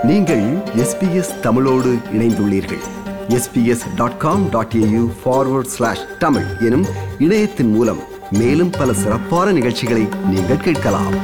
நீங்கள் எஸ்பிஎஸ் தமிழோடு இணைந்துள்ளீர்கள் SBS dot com dot AU forward slash Tamil எனும் இணையத்தின் மூலம் மேலும் பல சிறப்பான நிகழ்ச்சிகளை நீங்கள் கேட்கலாம்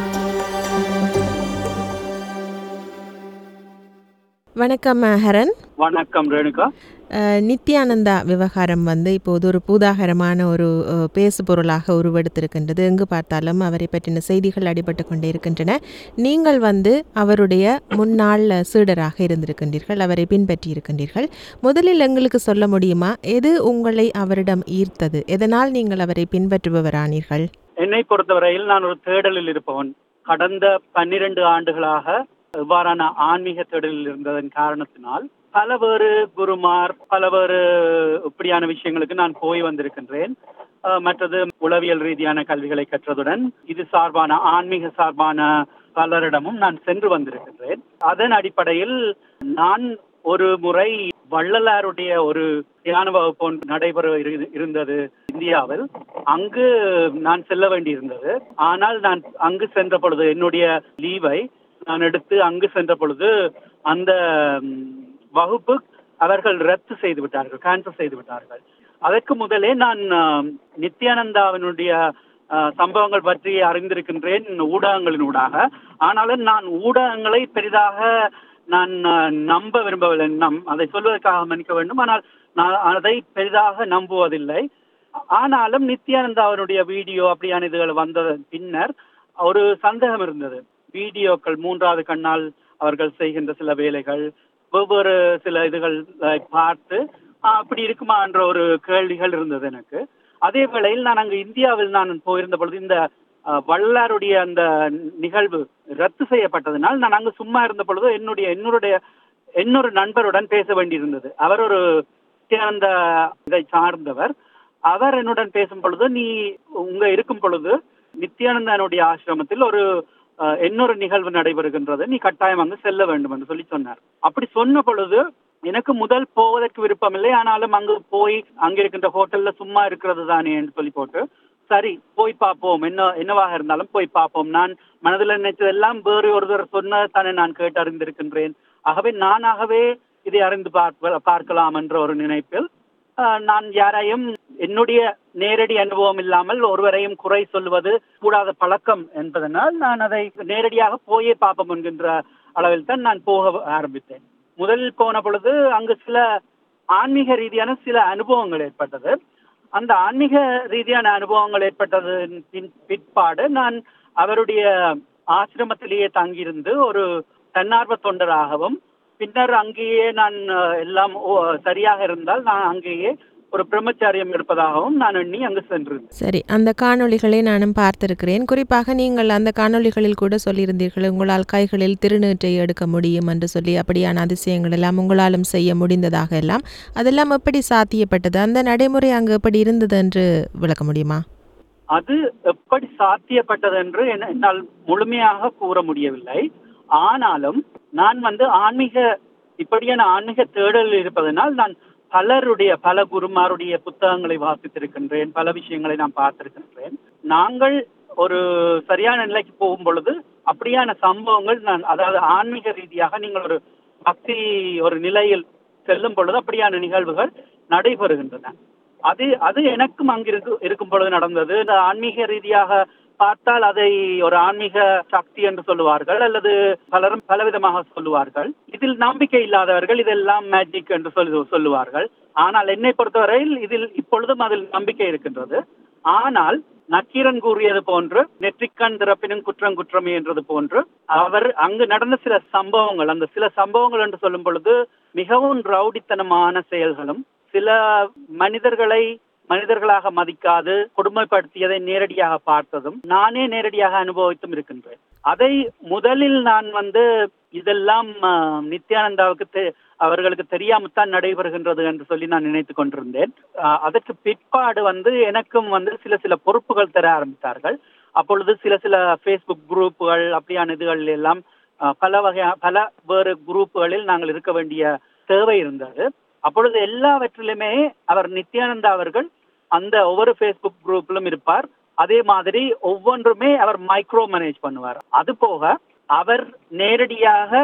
வணக்கம் ஹரன் வணக்கம் ரேணுகா அஹ், நித்யானந்தா விவகாரம் வந்து இப்போது ஒரு பூதாகரமான ஒரு அஹ், பேசு பொருளாக உருவெடுத்திருக்கின்றது எங்கு பார்த்தாலும் அவரை பற்றின செய்திகள் அடிபட்டு கொண்டே இருக்கின்றன நீங்கள் வந்து அவருடைய முன்னாள் சீடராக இருந்திருக்கின்றீர்கள் அவரை பின்பற்றி இருக்கின்றீர்கள் முதலில் எங்களுக்கு சொல்ல முடியுமா எது உங்களை அவரிடம் ஈர்த்தது எதனால் நீங்கள் அவரை பின்பற்றுபவரானீர்கள் என்னை பொறுத்தவரையில் நான் ஒரு தேடலில் இருப்பவன் கடந்த பன்னிரண்டு ஆண்டுகளாக இவ்வாறான ஆன்மீக தேடலில் இருந்ததன் காரணத்தினால் பல வேறு குருமார் பல வேறு இப்படியான விஷயங்களுக்கு நான் போய் வந்திருக்கின்றேன் அஹ், மற்றது உளவியல் ரீதியான கல்விகளை கற்றதுடன் இது சார்பான ஆன்மீக சார்பான பலரிடமும் நான் சென்று வந்திருக்கின்றேன் அதன் அடிப்படையில் நான் ஒரு முறை வள்ளலாருடைய ஒரு தியான வகுப்பு ஒன்று நடைபெற இரு- இருந்தது இந்தியாவில் அங்கு நான் செல்ல வேண்டியிருந்தது ஆனால் நான் அங்கு சென்ற பொழுது என்னுடைய லீவை நான் எடுத்து அங்கு சென்ற பொழுது அந்த ம், வகுப்பு அவர்கள் ரத்து செய்து விட்டார்கள் கேன்சல் செய்து விட்டார்கள் அதற்கு முதலே நான் ஆம், நித்யானந்தாவினுடைய ஆ, சம்பவங்கள் பற்றி அறிந்திருக்கின்றேன் ஊடகங்களின் ஊடாக ஆனாலும் நான் ஊடகங்களை பெரிதாக நான் ஆ, நம்ப விரும்பவில்லை நம் அதை சொல்வதற்காக மன்னிக்க வேண்டும் ஆனால் நான் அதை பெரிதாக நம்புவதில்லை ஆனாலும் நித்யானந்தா அவருடைய வீடியோ அப்படியான இதுகள் வந்த பின்னர் ஒரு சந்தேகம் இருந்தது வீடியோக்கள் மூன்றாவது கண்ணால் அவர்கள் செய்கின்ற சில வேலைகள் வெவ்வேறு சில இதுகள் அஹ், பார்த்து ஆஹ், அப்படி இருக்குமா என்ற ஒரு கேள்விகள் இருந்தது எனக்கு அதே வேளையில் நான் அங்கு இந்தியாவில் நான் போயிருந்த பொழுது இந்த அஹ், வள்ளலாருடைய அந்த நிகழ்வு ரத்து செய்யப்பட்டதனால் நான் அங்கு சும்மா இருந்த பொழுது என்னுடைய என்னுடைய இன்னொரு நண்பருடன் பேச வேண்டியிருந்தது அவர் ஒரு அந்த இதை சார்ந்தவர் அவர் என்னுடன் பேசும் பொழுது நீ உங்க இருக்கும் பொழுது நித்யானந்தனுடைய ஆசிரமத்தில் ஒரு அஹ், இன்னொரு நிகழ்வு நடைபெறுகின்றது நீ கட்டாயம் அங்கு செல்ல வேண்டும் என்று சொல்லி சொன்னார் அப்படி சொன்ன பொழுது எனக்கு முதல் போவதற்கு விருப்பமில்லை ஆனாலும் அங்கு போய் அங்க இருக்கின்ற ஹோட்டல்ல சும்மா இருக்கிறது தானே என்று சொல்லி போட்டு சரி போய் பார்ப்போம் என்ன என்னவாக இருந்தாலும் போய் பார்ப்போம் நான் மனதில் நினைச்சதெல்லாம் வேறு ஒருவர் சொன்னது தானே நான் கேட்டு அறிந்திருக்கின்றேன் ஆகவே நானாகவே இதை அறிந்து பார்க்க பார்க்கலாம் என்ற ஒரு நினைப்பில் ஆஹ், நான் யாரையும் என்னுடைய நேரடி அனுபவம் இல்லாமல் ஒருவரையும் குறை சொல்வது கூடாத பழக்கம் என்பதனால் நான் அதை நேரடியாக போயே பார்ப்போம் என்கின்ற அளவில் தான் நான் போக ஆரம்பித்தேன் முதலில் போன பொழுது அங்கு சில ஆன்மீக ரீதியான சில அனுபவங்கள் ஏற்பட்டது அந்த ஆன்மீக ரீதியான அனுபவங்கள் ஏற்பட்டதன் பின் பிற்பாடு நான் அவருடைய ஆசிரமத்திலேயே தங்கியிருந்து ஒரு தன்னார்வ தொண்டராகவும் பின்னர் அங்கேயே நான் அஹ், எல்லாம் ஓ- சரியாக இருந்தால் நான் அங்கேயே ஒரு பிரம்மச்சாரியம் இருப்பதாகவும் நான் எண்ணி அங்கு சென்றிருந்தேன் சரி அந்த காணொளிகளை நானும் பார்த்திருக்கிறேன் குறிப்பாக நீங்கள் அந்த காணொளிகளில் கூட சொல்லியிருந்தீர்கள் உங்களால் கைகளில் திருநீற்றை எடுக்க முடியும் என்று சொல்லி அப்படியான அதிசயங்கள் எல்லாம் உங்களாலும் செய்ய முடிந்ததாக எல்லாம் அதெல்லாம் எப்படி சாத்தியப்பட்டது அந்த நடைமுறை அங்கு எப்படி இருந்தது என்று விளக்க முடியுமா அது எப்படி சாத்தியப்பட்டது என்று என்ன- என்னால் முழுமையாக கூற முடியவில்லை ஆனாலும் நான் வந்து ஆன்மீக இப்படியான ஆன்மீக தேடலில் இருப்பதனால் நான் பலருடைய பல குருமாருடைய புத்தகங்களை வாசித்திருக்கின்றேன் பல விஷயங்களை நான் பார்த்திருக்கின்றேன் நாங்கள் ஒரு சரியான நிலைக்கு போகும் பொழுது அப்படியான சம்பவங்கள் நான் அதாவது ஆன்மீக ரீதியாக நீங்கள் ஒரு பக்தி ஒரு நிலையில் செல்லும் பொழுது அப்படியான நிகழ்வுகள் நடைபெறுகின்றன அது அது எனக்கும் அங்கிருக்கு இருக்கும் பொழுது நடந்தது இந்த ஆன்மீக ரீதியாக பார்த்தால் அதை ஒரு ஆன்மீக சக்தி என்று சொல்லுவார்கள் அல்லது பலரும் பலவிதமாக சொல்லுவார்கள் இதில் நம்பிக்கை இல்லாதவர்கள் இதெல்லாம் மேஜிக் என்று சொல்லி சொல்லுவார்கள் ஆனால் என்னை பொறுத்தவரையில் இதில் இப்பொழுதும் அதில் நம்பிக்கை இருக்கின்றது ஆனால் நக்கீரன் கூறியது போன்று நெற்றிக்கண் திறப்பினும் குற்றம் குற்றமே என்றது போன்று அவர் அங்கு நடந்த சில சம்பவங்கள் அந்த சில சம்பவங்கள் என்று சொல்லும் பொழுது மிகவும் ரவுடித்தனமான செயல்களும் சில மனிதர்களை மனிதர்களாக மதிக்காது கொடுமைப்படுத்தியதை நேரடியாக பார்த்ததும் நானே நேரடியாக அனுபவித்தும் இருக்கின்றேன் அதை முதலில் நான் வந்து இதெல்லாம் ஆ, நித்யானந்தாவுக்கு தெ- அவர்களுக்கு தெரியாமத்தான் நடைபெறுகின்றது என்று சொல்லி நான் நினைத்து கொண்டிருந்தேன் ஆ, அதற்கு பிற்பாடு வந்து எனக்கும் வந்து சில சில பொறுப்புகள் தர ஆரம்பித்தார்கள் அப்பொழுது சில சில ஃபேஸ்புக் குரூப்புகள் அப்படியான இதுகள் எல்லாம் ஆ, பல வகை பல வேறு குரூப்புகளில் நாங்கள் இருக்க வேண்டிய தேவை இருந்தது அப்பொழுது எல்லாவற்றிலுமே அவர் நித்யானந்தா அவர்கள் அந்த ஒவ்வொரு ஃபேஸ்புக் குரூப்பிலும் இருப்பார் அதே மாதிரி ஒவ்வொன்றுமே அவர் மைக்ரோ மேனேஜ் பண்ணுவார் அது போக அவர் நேரடியாக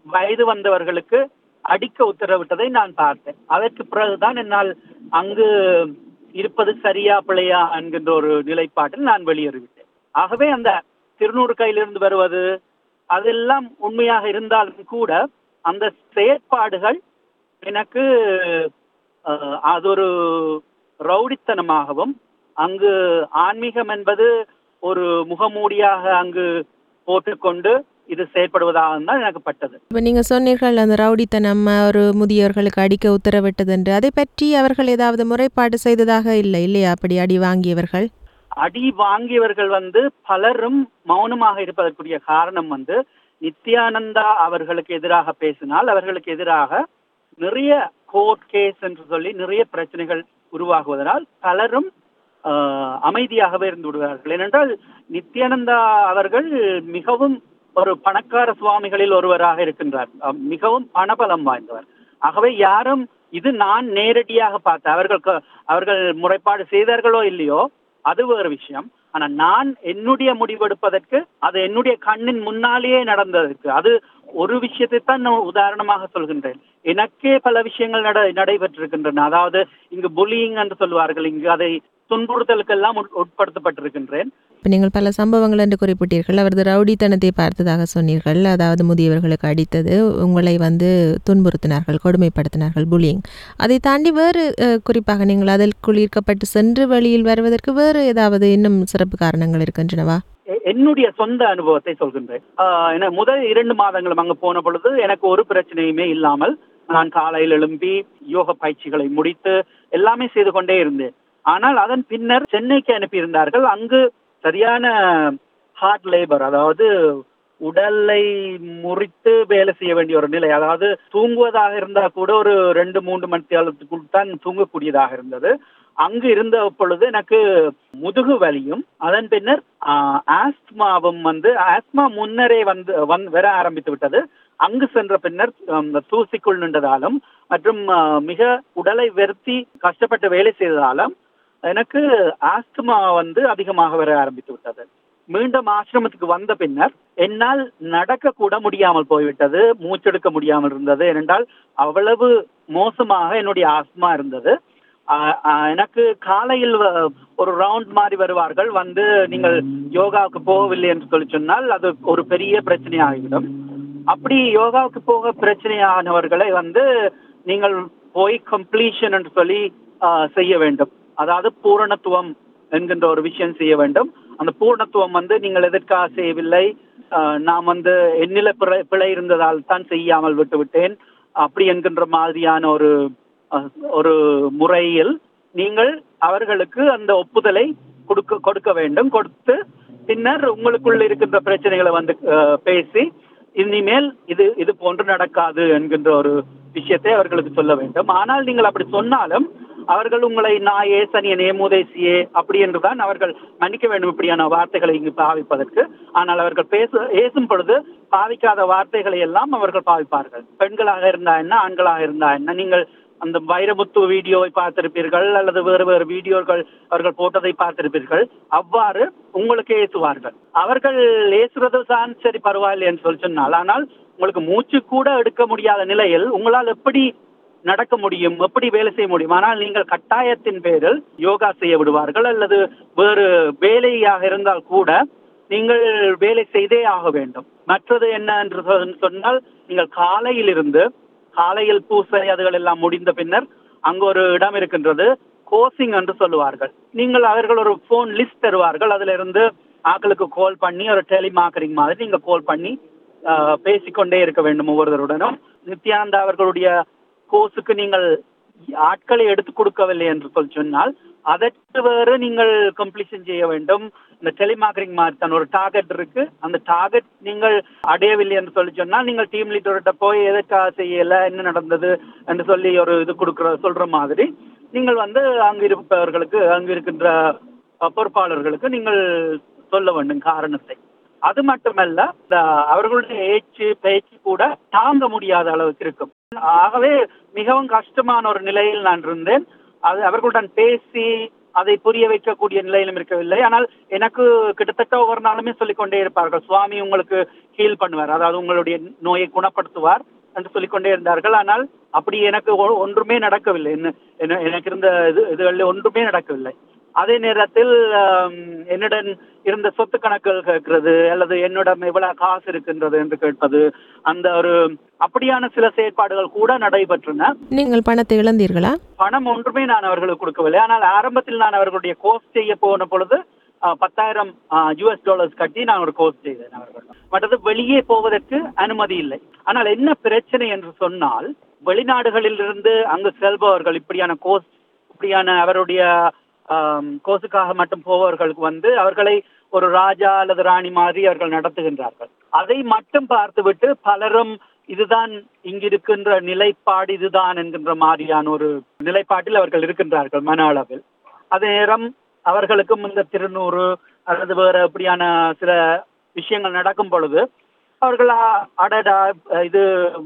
வயது வந்தவர்களுக்கு அடிக்க உத்தரவிட்டதை நான் பார்த்தேன் அதற்கு பிறகுதான் என்னால் அங்கு இருப்பது சரியா பிழையா என்கின்ற ஒரு நிலைப்பாட்டில் நான் வெளியேறிவிட்டேன் ஆகவே அந்த திருநூறு கையிலிருந்து வருவது அதெல்லாம் உண்மையாக இருந்தாலும் கூட அந்த செயற்பாடுகள் எனக்கு அஹ், அது ஒரு ரவுடித்தனமாகவும் அங்கு ஆன்மீகம் என்பது ஒரு முகமூடியாக அங்கு போட்டுக்கொண்டு இது செயற்படுவதாக தான் எனக்கு பட்டது இப்போ நீங்கள் சொன்னீர்கள் அந்த ரவுடித்தனம் ஒரு முதியவர்களுக்கு அடிக்க உத்தரவிட்டது என்று அதை பற்றி அவர்கள் ஏதாவது முறைப்பாடு செய்ததாக இல்லை இல்லையா அப்படி அடி வாங்கியவர்கள் அடி வாங்கியவர்கள் வந்து பலரும் மௌனமாக இருப்பதற்குரிய காரணம் வந்து நித்யானந்தா அவர்களுக்கு எதிராக பேசினால் அவர்களுக்கு எதிராக நிறைய கோர்ட் கேஸ் என்று சொல்லி நிறைய பிரச்சனைகள் உருவாகுவதனால் பலரும் ஆஹ், அமைதியாகவே இருந்து விடுவார்கள் ஏனென்றால் நித்யானந்தா அவர்கள் மிகவும் ஒரு பணக்கார சுவாமிகளில் ஒருவராக இருக்கின்றார் அஹ், மிகவும் பணபலம் வாய்ந்தவர் ஆகவே யாரும் இது நான் நேரடியாக பார்த்தேன் அவர்கள் க- அவர்கள் முறைப்பாடு செய்தார்களோ இல்லையோ அது வேறு விஷயம் ஆனா நான் என்னுடைய முடிவெடுப்பதற்கு அது என்னுடைய கண்ணின் முன்னாலேயே நடந்ததற்கு அது ஒரு விஷயத்தை தான் நான் உதாரணமாக சொல்கின்றேன் எனக்கே பல விஷயங்கள் நட நடைபெற்றிருக்கின்றன அதாவது இங்கு புலியிங் என்று சொல்வார்கள் இங்கு அதை துன்புறுத்தலுக்கெல்லாம் உட்- உட்படுத்தப்பட்டிருக்கின்றேன் இப்போ நீங்கள் பல சம்பவங்கள் என்று குறிப்பிட்டீர்கள் அவரது ரவுடித்தனத்தை பார்த்ததாக சொன்னீர்கள் அதாவது முதியவர்களுக்கு அடித்தது உங்களை வந்து துன்புறுத்தினார்கள் கொடுமைப்படுத்தினார்கள் புலியிங் அதை தாண்டி வேறு அஹ், குறிப்பாக நீங்கள் அதற்குள் ஈர்க்கப்பட்டு சென்று வழியில் வருவதற்கு வேறு ஏதாவது இன்னும் சிறப்பு காரணங்கள் இருக்கின்றனவா எ- என்னுடைய சொந்த அனுபவத்தை சொல்கின்றேன் ஆஹ் என முதல் இரண்டு மாதங்களும் அங்கு போன பொழுது எனக்கு ஒரு பிரச்சனையுமே இல்லாமல் நான் காலையில் எழும்பி யோக பயிற்சிகளை முடித்து எல்லாமே செய்து கொண்டே இருந்தேன் ஆனால் அதன் பின்னர் சென்னைக்கு அனுப்பியிருந்தார்கள் அங்கு சரியான ஹார்ட் லேபர் அதாவது உடலை முறித்து வேலை செய்ய வேண்டிய ஒரு நிலை அதாவது தூங்குவதாக இருந்தா கூட ஒரு ரெண்டு மூன்று மணி நேரத்துக்குள் தான் தூங்கக்கூடியதாக இருந்தது அங்கு இருந்த பொழுது எனக்கு முதுகு வலியும் அதன் பின்னர் ஆஹ், ஆஸ்துமாவும் வந்து ஆஸ்துமா முன்னரே வந்து வந்து வர ஆரம்பித்து விட்டது அங்கு சென்ற பின்னர் அந்த தூசிக்குள் நின்றதாலும் மற்றும் ஆஹ், மிக உடலை வெறுத்தி கஷ்டப்பட்டு வேலை செய்ததாலும் எனக்கு ஆஸ்துமா வந்து அதிகமாக வர ஆரம்பித்து விட்டது மீண்டும் ஆசிரமத்துக்கு வந்த பின்னர் என்னால் நடக்க கூட முடியாமல் போய்விட்டது மூச்செடுக்க முடியாமல் இருந்தது ஏனென்றால் அவ்வளவு மோசமாக என்னுடைய ஆஸ்மா இருந்தது ஆஹ் ஆஹ் எனக்கு காலையில் வ- ஒரு ரவுண்ட் மாதிரி வருவார்கள் வந்து நீங்கள் யோகாவுக்கு போகவில்லை என்று சொல்லி சொன்னால் அது ஒரு பெரிய பிரச்சனையாகிவிடும் அப்படி யோகாவுக்கு போக பிரச்சனையானவர்களை வந்து நீங்கள் போய் கம்ப்ளீஷன் என்று சொல்லி ஆஹ் செய்ய வேண்டும் அதாவது பூரணத்துவம் என்கின்ற ஒரு விஷயம் செய்ய வேண்டும் அந்த பூரணத்துவம் வந்து நீங்கள் எதற்காக செய்யவில்லை ஆஹ் நான் வந்து என்னில பிழை பிழை இருந்ததால் தான் செய்யாமல் விட்டு விட்டேன் அப்படி என்கின்ற மாதிரியான ஒரு அஹ், ஒரு முறையில் நீங்கள் அவர்களுக்கு அந்த ஒப்புதலை கொடுக்க கொடுக்க வேண்டும் கொடுத்து பின்னர் உங்களுக்குள்ள இருக்கின்ற பிரச்சனைகளை வந்து அஹ், பேசி இனிமேல் இது இது போன்று நடக்காது என்கின்ற ஒரு விஷயத்தை அவர்களுக்கு சொல்ல வேண்டும் ஆனால் நீங்கள் அப்படி சொன்னாலும் அவர்கள் உங்களை நாயே சனியனே மூதேசியே அப்படி என்றுதான் அவர்கள் மன்னிக்க வேண்டும் இப்படியான வார்த்தைகளை இங்கு பாவிப்பதற்கு ஆனால் அவர்கள் பேச பேசும் பொழுது பாவிக்காத வார்த்தைகளை எல்லாம் அவர்கள் பாவிப்பார்கள் பெண்களாக இருந்தா என்ன ஆண்களாக இருந்தா என்ன நீங்கள் அந்த வைரமுத்து வீடியோவை பார்த்திருப்பீர்கள் அல்லது வேறு வேறு வீடியோக்கள் அவர்கள் போட்டதை பார்த்திருப்பீர்கள் அவ்வாறு உங்களுக்கு ஏசுவார்கள் அவர்கள் ஏசுறது தான் சரி பரவாயில்லை என்று சொல்லி சொன்னால் ஆனால் உங்களுக்கு மூச்சு கூட எடுக்க முடியாத நிலையில் உங்களால் எப்படி நடக்க முடியும் எப்படி வேலை செய்ய முடியும் ஆனால் நீங்கள் கட்டாயத்தின் பேரில் யோகா செய்ய விடுவார்கள் அல்லது வேறு வேலையாக இருந்தால் கூட நீங்கள் வேலை செய்தே ஆக வேண்டும் மற்றது என்ன என்று சொ- சொன்னால் நீங்கள் காலையில் இருந்து காலையில் பூசை அதுகள் எல்லாம் முடிந்த பின்னர் அங்கு ஒரு இடம் இருக்கின்றது கோசிங் என்று சொல்லுவார்கள் நீங்கள் அவர்கள் ஒரு ஃபோன் லிஸ்ட் தருவார்கள் அதுல இருந்து ஆக்களுக்கு கால் பண்ணி ஒரு டெலிமார்க்கெட்டிங் மாதிரி நீங்க கால் பண்ணி ஆஹ், பேசிக்கொண்டே இருக்க வேண்டும் ஒவ்வொருவருடனும் நித்யானந்தா அவர்களுடைய கோர்ஸுக்கு நீங்கள் ஆட்களை எடுத்து கொடுக்கவில்லை என்று சொல்லி சொன்னால் அதற்கு வேறு நீங்கள் கம்ப்ளீஷன் செய்ய வேண்டும் இந்த டெலிமார்க்கெட்டிங் மாதிரி தான் ஒரு டார்கெட் இருக்கு அந்த டார்கெட் நீங்கள் அடையவில்லை என்று சொல்லி சொன்னால் நீங்கள் டீம் லீடர்கிட்ட போய் எதற்காக செய்யல என்ன நடந்தது என்று சொல்லி ஒரு இது கொடுக்குற சொல்ற மாதிரி நீங்கள் வந்து அங்கு இருப்பவர்களுக்கு அங்கு இருக்கின்ற அஹ், பொறுப்பாளர்களுக்கு நீங்கள் சொல்ல வேண்டும் காரணத்தை அது மட்டுமல்ல இந்த அவர்களுடைய ஏச்சு பேச்சு கூட தாங்க முடியாத அளவுக்கு இருக்கும் ஆகவே மிகவும் கஷ்டமான ஒரு நிலையில் நான் இருந்தேன் அது அவர்களுடன் பேசி அதை புரிய வைக்கக்கூடிய நிலையிலும் இருக்கவில்லை ஆனால் எனக்கு கிட்டத்தட்ட ஒவ்வொரு நாளுமே சொல்லிக்கொண்டே இருப்பார்கள் சுவாமி உங்களுக்கு ஹீல் பண்ணுவார் அதாவது உங்களுடைய நோயை குணப்படுத்துவார் என்று சொல்லிக்கொண்டே இருந்தார்கள் ஆனால் அப்படி எனக்கு ஒ- ஒன்றுமே நடக்கவில்லை என்ன- என்ன- எனக்கு இருந்த இது இதுகளில் ஒன்றுமே நடக்கவில்லை அதே நேரத்தில் ஆம், என்னுடன் இருந்த சொத்து கணக்குகள் கேட்கிறது அல்லது என்னிடம் எவ்வளவு காசு இருக்கின்றது என்று கேட்பது அந்த ஒரு அப்படியான சில செயற்பாடுகள் கூட நடைபெற்றன நீங்கள் பணத்தை இழந்தீர்களா பணம் ஒன்றுமே நான் அவர்களுக்கு கொடுக்கவில்லை ஆனால் ஆரம்பத்தில் நான் அவர்களுடைய கோர்ஸ் செய்ய போன பொழுது ஆ, பத்தாயிரம் யூஎஸ் டாலர்ஸ் கட்டி நான் ஒரு கோர்ஸ் செய்தேன் அவர்கள் மற்றது வெளியே போவதற்கு அனுமதி இல்லை ஆனால் என்ன பிரச்சனை என்று சொன்னால் வெளிநாடுகளில் இருந்து அங்கு செல்பவர்கள் இப்படியான கோர்ஸ் இப்படியான அவருடைய கோர்ஸுக்காக மட்டும் போபவர்களுக்கு வந்து அவர்களை ஒரு ராஜா அல்லது ராணி மாதிரி அவர்கள் நடத்துகின்றார்கள் அதை மட்டும் பார்த்துவிட்டு பலரும் இதுதான் இங்கிருக்கின்ற நிலைப்பாடு இதுதான் என்கின்ற மாதிரியான ஒரு நிலைப்பாட்டில் அவர்கள் இருக்கின்றார்கள் மன அளவில் அதே நேரம் அவர்களுக்கும் இந்த திருநூறு அல்லது வேற இப்படியான சில விஷயங்கள் நடக்கும் பொழுது அவர்கள் அ- அடடா இது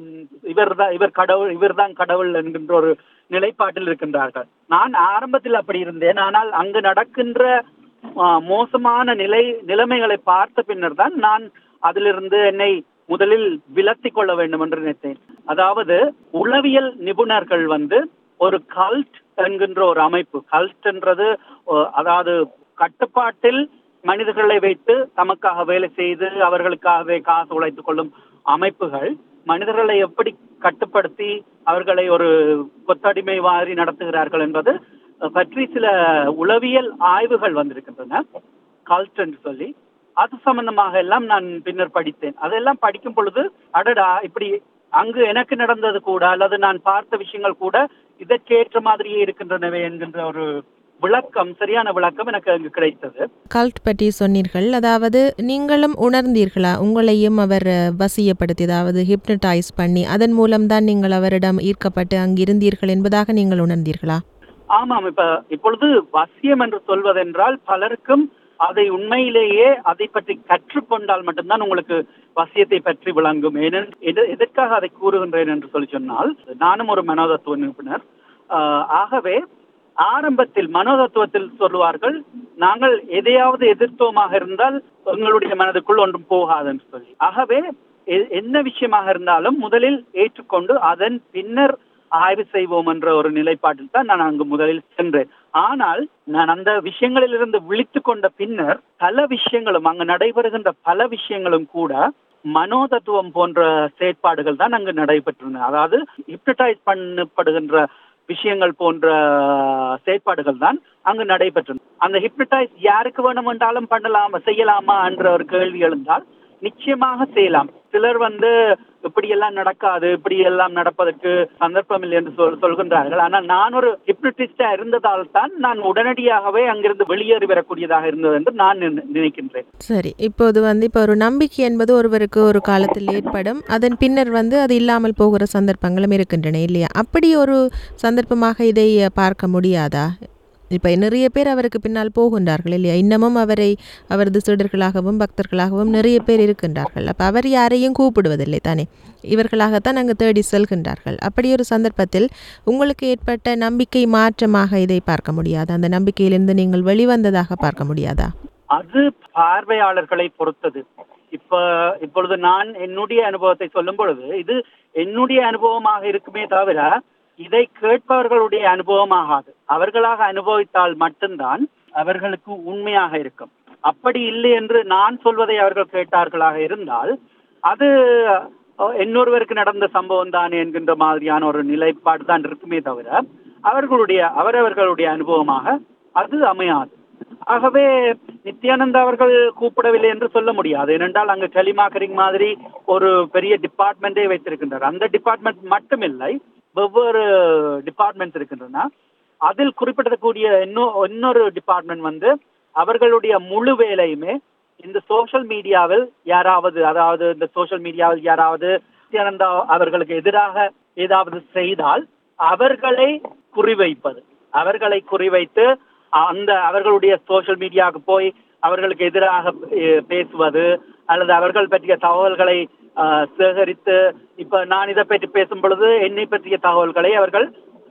இவர் தான் இவர் கடவுள் இவர் தான் கடவுள் என்கின்ற ஒரு நிலைப்பாட்டில் இருக்கின்றார்கள் நான் ஆரம்பத்தில் அப்படி இருந்தேன் ஆனால் அங்கு நடக்கின்ற ஆ, மோசமான நிலை நிலைமைகளை பார்த்த பின்னர் தான் நான் அதிலிருந்து என்னை முதலில் விலத்தி கொள்ள வேண்டும் என்று நினைத்தேன் அதாவது உளவியல் நிபுணர்கள் வந்து ஒரு கல்ட் என்கின்ற ஒரு அமைப்பு கல்ட் என்றது ஓ, அதாவது கட்டுப்பாட்டில் மனிதர்களை வைத்து தமக்காக வேலை செய்து அவர்களுக்காகவே காசு உழைத்துக் கொள்ளும் அமைப்புகள் மனிதர்களை எப்படி கட்டுப்படுத்தி அவர்களை ஒரு கொத்தடிமை மாதிரி நடத்துகிறார்கள் என்பது அஹ், பற்றி சில உளவியல் ஆய்வுகள் வந்திருக்கின்றன கல்ட் என்று சொல்லி அது சம்பந்தமாக எல்லாம் நான் பின்னர் படித்தேன் அதெல்லாம் படிக்கும் பொழுது அடடா இப்படி அங்கு எனக்கு நடந்தது கூட அல்லது நான் பார்த்த விஷயங்கள் கூட இதற்கேற்ற மாதிரியே இருக்கின்றனவே என்கின்ற ஒரு விளக்கம் சரியான விளக்கம் எனக்கு அங்கு கிடைத்தது கல்ட் பற்றி சொன்னீர்கள் அதாவது நீங்களும் உணர்ந்தீர்களா உங்களையும் அவர் அஹ், வசியப்படுத்தி அதாவது ஹிப்னடைஸ் பண்ணி அதன் மூலம்தான் நீங்கள் அவரிடம் ஈர்க்கப்பட்டு அங்கிருந்தீர்கள் என்பதாக நீங்கள் உணர்ந்தீர்களா ஆமாம் இப்ப இப்பொழுது வசியம் என்று சொல்வதென்றால் பலருக்கும் அதை உண்மையிலேயே அதை பற்றி கற்றுக்கொண்டால் மட்டும்தான் உங்களுக்கு வசியத்தை பற்றி விளங்கும் ஏனென்- எது- எதற்காக அதை கூறுகின்றேன் என்று சொல்லி சொன்னால் நானும் ஒரு மனோதத்துவ நிபுணர் ஆஹ், ஆகவே ஆரம்பத்தில் மனோதத்துவத்தில் சொல்லுவார்கள் நாங்கள் எதையாவது எதிர்த்தோமாக இருந்தால் எங்களுடைய மனதுக்குள் ஒன்றும் போகாது என்று சொல்லி ஆகவே எ- என்ன விஷயமாக இருந்தாலும் முதலில் ஏற்றுக்கொண்டு அதன் பின்னர் ஆய்வு செய்வோம் என்ற ஒரு நிலைப்பாட்டில் தான் நான் அங்கு முதலில் சென்றேன் ஆனால் நான் அந்த விஷயங்களிலிருந்து விழித்து கொண்ட பின்னர் பல விஷயங்களும் அங்கு நடைபெறுகின்ற பல விஷயங்களும் கூட மனோதத்துவம் போன்ற செயற்பாடுகள் தான் அங்கு நடைபெற்றன அதாவது ஹிப்னடைஸ் பண்ணப்படுகின்ற விஷயங்கள் போன்ற செயற்பாடுகள் தான் அங்கு நடைபெற்றன அந்த ஹிப்னடைஸ் யாருக்கு வேணும் என்றாலும் பண்ணலாமா செய்யலாமா என்ற ஒரு கேள்வி எழுந்தால் நிச்சயமாக செய்யலாம் சிலர் வந்து இப்படி எல்லாம் நடக்காது இப்படி எல்லாம் நடப்பதற்கு சந்தர்ப்பம் இல்லை என்று சொல் சொல்கின்றார்கள் ஆனால் நான் ஒரு ஹிப்னடிஸ்டா இருந்ததால் தான் நான் உடனடியாகவே அங்கிருந்து வெளியேறி வரக்கூடியதாக இருந்தது என்று நான் நினை- நினைக்கின்றேன் சரி இப்போது வந்து இப்போ ஒரு நம்பிக்கை என்பது ஒருவருக்கு ஒரு காலத்தில் ஏற்படும் அதன் பின்னர் வந்து அது இல்லாமல் போகிற சந்தர்ப்பங்களும் இருக்கின்றன இல்லையா அப்படி ஒரு சந்தர்ப்பமாக இதை அஹ், பார்க்க முடியாதா இப்போ நிறைய பேர் அவருக்கு பின்னால் போகின்றார்கள் இல்லையா இன்னமும் அவரை அவரது சீடர்களாகவும் பக்தர்களாகவும் நிறைய பேர் இருக்கின்றார்கள் அப்போ அவர் யாரையும் கூப்பிடுவதில்லை தானே இவர்களாகத்தான் அங்கு தேடி செல்கின்றார்கள் அப்படி ஒரு சந்தர்ப்பத்தில் உங்களுக்கு ஏற்பட்ட நம்பிக்கை மாற்றமாக இதை பார்க்க முடியாதா அந்த நம்பிக்கையிலிருந்து நீங்கள் வெளிவந்ததாக பார்க்க முடியாதா அது பார்வையாளர்களை பொறுத்தது இப்ப இப்பொழுது நான் என்னுடைய அனுபவத்தை சொல்லும் பொழுது இது என்னுடைய அனுபவமாக இருக்குமே தவிர இதை கேட்பவர்களுடைய அனுபவமாகாது அவர்களாக அனுபவித்தால் மட்டும்தான் அவர்களுக்கு உண்மையாக இருக்கும் அப்படி இல்லை என்று நான் சொல்வதை அவர்கள் கேட்டார்களாக இருந்தால் அது அஹ், இன்னொருவருக்கு நடந்த சம்பவம் தான் என்கின்ற மாதிரியான ஒரு நிலைப்பாடு தான் இருக்குமே தவிர அவர்களுடைய அவரவர்களுடைய அனுபவமாக அது அமையாது ஆகவே நித்யானந்தா அவர்கள் கூப்பிடவில்லை என்று சொல்ல முடியாது ஏனென்றால் அங்கு டெலிமார்க்கெட்டிங் மாதிரி ஒரு பெரிய டிபார்ட்மெண்ட்டே வைத்திருக்கின்றார் அந்த டிபார்ட்மெண்ட் மட்டுமில்லை வெவ்வேறு டிபார்ட்மெண்ட்ஸ் இருக்கின்றன அதில் குறிப்பிடக்கூடிய இன்னும் இன்னொரு டிபார்ட்மெண்ட் வந்து அவர்களுடைய முழு வேலையுமே இந்த சோஷியல் மீடியாவில் யாராவது அதாவது இந்த சோஷியல் மீடியாவில் யாராவது நித்யானந்தா அவர்களுக்கு எதிராக ஏதாவது செய்தால் அவர்களை குறிவைப்பது அவர்களை குறிவைத்து அந்த அவர்களுடைய சோஷியல் மீடியாவுக்கு போய் அவர்களுக்கு எதிராக அஹ், பேசுவது அல்லது அவர்கள் பற்றிய தகவல்களை அஹ், சேகரித்து இப்ப நான் இதை பற்றி பேசும் பொழுது என்னை பற்றிய தகவல்களை அவர்கள்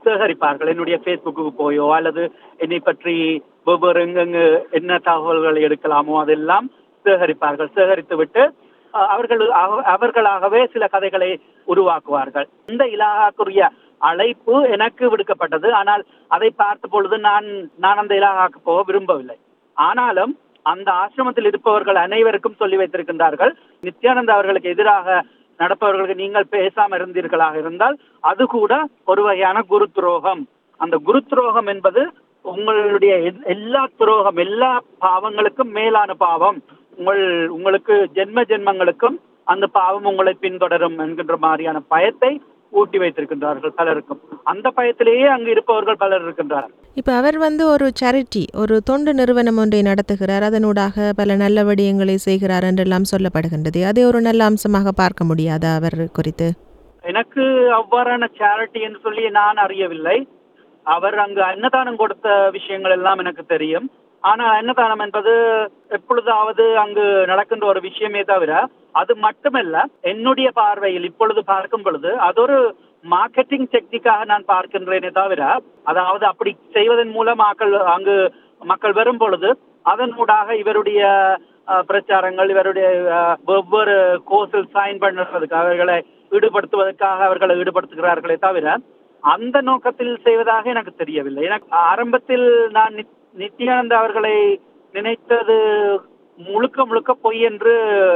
சேகரிப்பார்கள் என்னுடைய ஃபேஸ்புக்கு போயோ அல்லது என்னை பற்றி வெவ்வேறு எங்கெங்கு என்ன தகவல்களை எடுக்கலாமோ அதெல்லாம் சேகரிப்பார்கள் சேகரித்து விட்டு அஹ், அவர்கள் அவ- அவர்களாகவே சில கதைகளை உருவாக்குவார்கள் இந்த இலாகாக்குரிய அழைப்பு எனக்கு விடுக்கப்பட்டது ஆனால் அதை பார்த்த பொழுது நான் நான் அந்த இலாகாக்கு போக விரும்பவில்லை ஆனாலும் அந்த ஆசிரமத்தில் இருப்பவர்கள் அனைவருக்கும் சொல்லி வைத்திருக்கின்றார்கள் நித்யானந்த அவர்களுக்கு எதிராக நடப்பவர்களுக்கு நீங்கள் பேசாம இருந்தீர்களாக இருந்தால் அது கூட ஒரு வகையான குரு துரோகம் அந்த குரு துரோகம் என்பது உங்களுடைய எல்- எல்லா துரோகம் எல்லா பாவங்களுக்கும் மேலான பாவம் உங்கள் உங்களுக்கு ஜென்ம ஜென்மங்களுக்கும் அந்த பாவம் உங்களை பின்தொடரும் என்கின்ற மாதிரியான பயத்தை ஊட்டி வைத்திருக்கின்றார்கள் பலருக்கும் அந்த பயத்திலேயே அங்கு இருப்பவர்கள் பலர் இருக்கின்றார்கள் இப்போ அவர் வந்து ஒரு சேரிட்டி ஒரு தொண்டு நிறுவனம் ஒன்றை நடத்துகிறார் அதனூடாக பல நல்ல விடயங்களை செய்கிறார் என்றெல்லாம் சொல்லப்படுகின்றது அதை ஒரு நல்ல அம்சமாக பார்க்க முடியாதா அவர் குறித்து எனக்கு அவ்வாறான சேரிட்டி என்று சொல்லி நான் அறியவில்லை அவர் அங்கு அன்னதானம் கொடுத்த விஷயங்கள் எல்லாம் எனக்கு தெரியும் ஆனா அன்னதானம் என்பது எப்பொழுதாவது அங்கு நடக்கின்ற ஒரு விஷயமே தவிர அது மட்டுமல்ல என்னுடைய பார்வையில் இப்பொழுது பார்க்கும் பொழுது அது ஒரு மார்க்கெட்டிங் டெக்னிக்காக நான் பார்க்கின்றேனே தவிர அதாவது அப்படி செய்வதன் மூலம் மக்கள் அங்கு மக்கள் வரும் பொழுது அதனூடாக இவருடைய அஹ், பிரச்சாரங்கள் இவருடைய அஹ், வெவ்வேறு கோர்ஸில் சைன் பண்ணுறதுக்கு அவர்களை ஈடுபடுத்துவதற்காக அவர்களை ஈடுபடுத்துகிறார்களே தவிர அந்த நோக்கத்தில் செய்வதாக எனக்கு தெரியவில்லை எனக்கு ஆரம்பத்தில் நான் நித்- நித்யானந்த அவர்களை நினைத்தது முழுக்க முழுக்க பொய் என்று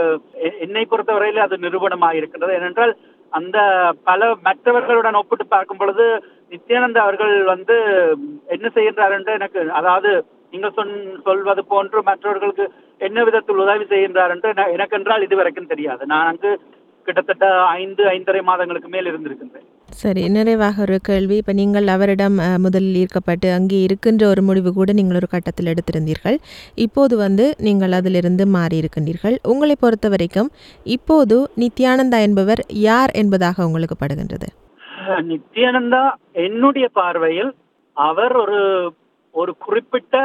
எ- என்னை பொறுத்தவரையில் அது நிரூபணமாக இருக்கின்றது ஏனென்றால் அந்த பல மற்றவர்களுடன் ஒப்பிட்டு பார்க்கும் பொழுது நித்யானந்த அவர்கள் வந்து என்ன செய்கின்றார் என்று எனக்கு அதாவது நீங்கள் சொன் சொல்வது போன்று மற்றவர்களுக்கு என்ன விதத்தில் உதவி செய்கின்றார் என்று என- எனக்கென்றால் இதுவரைக்கும் தெரியாது நான் அங்கு கிட்டத்தட்ட ஐந்து ஐந்தரை மாதங்களுக்கு மேல் இருந்திருக்கின்றேன் சரி நிறைவாக ஒரு கேள்வி இப்போ நீங்கள் அவரிடம் அஹ், முதலில் ஈர்க்கப்பட்டு அங்கே இருக்கின்ற ஒரு முடிவு கூட நீங்கள் ஒரு கட்டத்தில் எடுத்திருந்தீர்கள் இப்போது வந்து நீங்கள் அதிலிருந்து மாறி இருக்கின்றீர்கள் உங்களை பொறுத்த வரைக்கும் இப்போது நித்யானந்தா என்பவர் யார் என்பதாக உங்களுக்கு படுகின்றது நித்யானந்தா என்னுடைய பார்வையில் அவர் ஒரு ஒரு குறிப்பிட்ட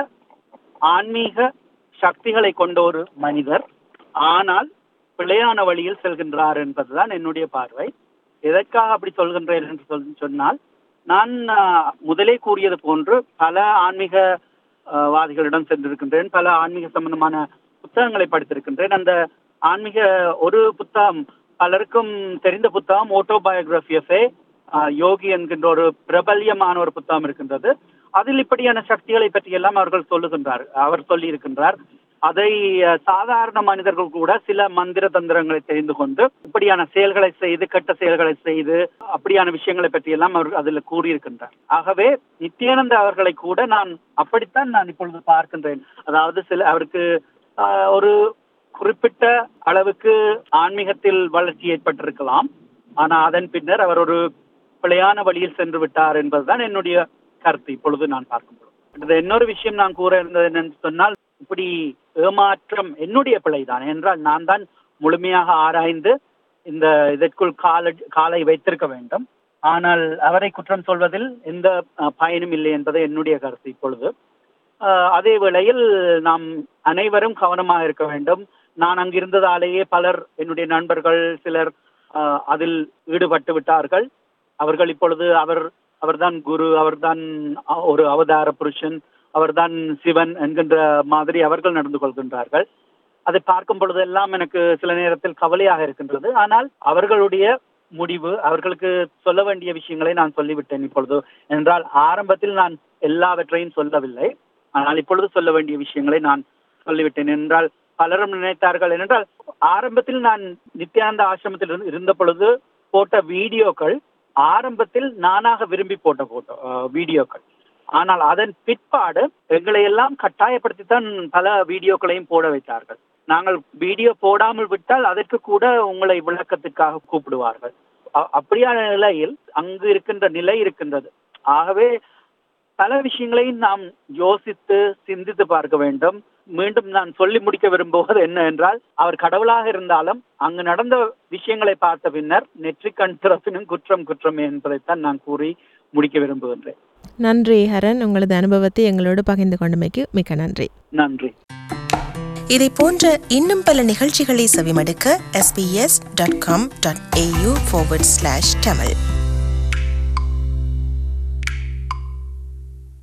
ஆன்மீக சக்திகளை கொண்ட ஒரு மனிதர் ஆனால் பிழையான வழியில் செல்கின்றார் என்பதுதான் என்னுடைய பார்வை எதற்காக அப்படி சொல்கின்றேன் என்று சொல் சொன்னால் நான் ஆஹ், முதலே கூறியது போன்று பல ஆன்மீக ஆஹ், வாதிகளிடம் சென்றிருக்கின்றேன் பல ஆன்மீக சம்பந்தமான புத்தகங்களை படித்திருக்கின்றேன் அந்த ஆன்மீக ஒரு புத்தகம் பலருக்கும் தெரிந்த புத்தகம் ஓட்டோபயோகிராஃபி யோகி என்கின்ற ஒரு பிரபல்யமான ஒரு புத்தகம் இருக்கின்றது அதில் இப்படியான சக்திகளை பற்றி எல்லாம் அவர்கள் சொல்லுகின்றார் அவர் சொல்லி இருக்கின்றார் அதை அஹ், சாதாரண மனிதர்கள் கூட சில மந்திர தந்திரங்களை தெரிந்து கொண்டு இப்படியான செயல்களை செய்து கெட்ட செயல்களை செய்து அப்படியான விஷயங்களை பற்றி எல்லாம் அவர் அதில் கூறியிருக்கின்றார் ஆகவே நித்யானந்த அவர்களை கூட நான் அப்படித்தான் நான் இப்பொழுது பார்க்கின்றேன் அதாவது சில அவருக்கு ஆஹ், ஒரு குறிப்பிட்ட அளவுக்கு ஆன்மீகத்தில் வளர்ச்சி ஏற்பட்டிருக்கலாம் ஆனா அதன் பின்னர் அவர் ஒரு பிழையான வழியில் சென்று விட்டார் என்பதுதான் என்னுடைய கருத்து இப்பொழுது நான் பார்க்கும்போது அடுத்த இன்னொரு விஷயம் நான் கூற இருந்தது என்னன்னு சொன்னால் இப்படி ஏமாற்றம் என்னுடைய பிழைதான் என்றால் நான் தான் முழுமையாக ஆராய்ந்து இந்த இதற்குள் கால காலை வைத்திருக்க வேண்டும் ஆனால் அவரை குற்றம் சொல்வதில் எந்த அஹ், பயனும் இல்லை என்பது என்னுடைய கருத்து இப்பொழுது ஆஹ் அதே வேளையில் நாம் அனைவரும் கவனமாக இருக்க வேண்டும் நான் அங்கிருந்ததாலேயே பலர் என்னுடைய நண்பர்கள் சிலர் ஆஹ் அதில் ஈடுபட்டு விட்டார்கள் அவர்கள் இப்பொழுது அவர் அவர்தான் குரு அவர்தான் அ- ஒரு அவதார புருஷன் அவர்தான் சிவன் என்கின்ற மாதிரி அவர்கள் நடந்து கொள்கின்றார்கள் அதை பார்க்கும் பொழுதெல்லாம் எனக்கு சில நேரத்தில் கவலையாக இருக்கின்றது ஆனால் அவர்களுடைய முடிவு அவர்களுக்கு சொல்ல வேண்டிய விஷயங்களை நான் சொல்லிவிட்டேன் இப்பொழுது என்றால் ஆரம்பத்தில் நான் எல்லாவற்றையும் சொல்லவில்லை ஆனால் இப்பொழுது சொல்ல வேண்டிய விஷயங்களை நான் சொல்லிவிட்டேன் என்றால் பலரும் நினைத்தார்கள் என்றால் ஆரம்பத்தில் நான் நித்யானந்த ஆசிரமத்தில் இருந்து- இருந்த பொழுது போட்ட வீடியோக்கள் ஆரம்பத்தில் நானாக விரும்பி போட்ட போட்டோ அஹ், வீடியோக்கள் ஆனால் அதன் பிற்பாடு எங்களை எல்லாம் கட்டாயப்படுத்தித்தான் பல வீடியோக்களையும் போட வைத்தார்கள் நாங்கள் வீடியோ போடாமல் விட்டால் அதற்கு கூட உங்களை விளக்கத்துக்காக கூப்பிடுவார்கள் அ- அப்படியான நிலையில் அங்கு இருக்கின்ற நிலை இருக்கின்றது ஆகவே பல விஷயங்களையும் நாம் யோசித்து சிந்தித்து பார்க்க வேண்டும் மீண்டும் நான் சொல்லி முடிக்க விரும்புவது என்ன என்றால் அவர் கடவுளாக இருந்தாலும் அங்கு நடந்த விஷயங்களை பார்த்த பின்னர் நெற்றிக்கண் திறப்பினும் குற்றம் குற்றம் என்பதைத்தான் நான் கூறி முடிக்க விரும்புகின்றேன் நன்றி ஹரன் உங்களது அனுபவத்தை எங்களோடு பகிர்ந்து கொண்டமைக்கு மிக்க நன்றி நன்றி இதை போன்ற இன்னும் பல நிகழ்ச்சிகளை செவிமடுக்க sbs.com.au forward slash tamil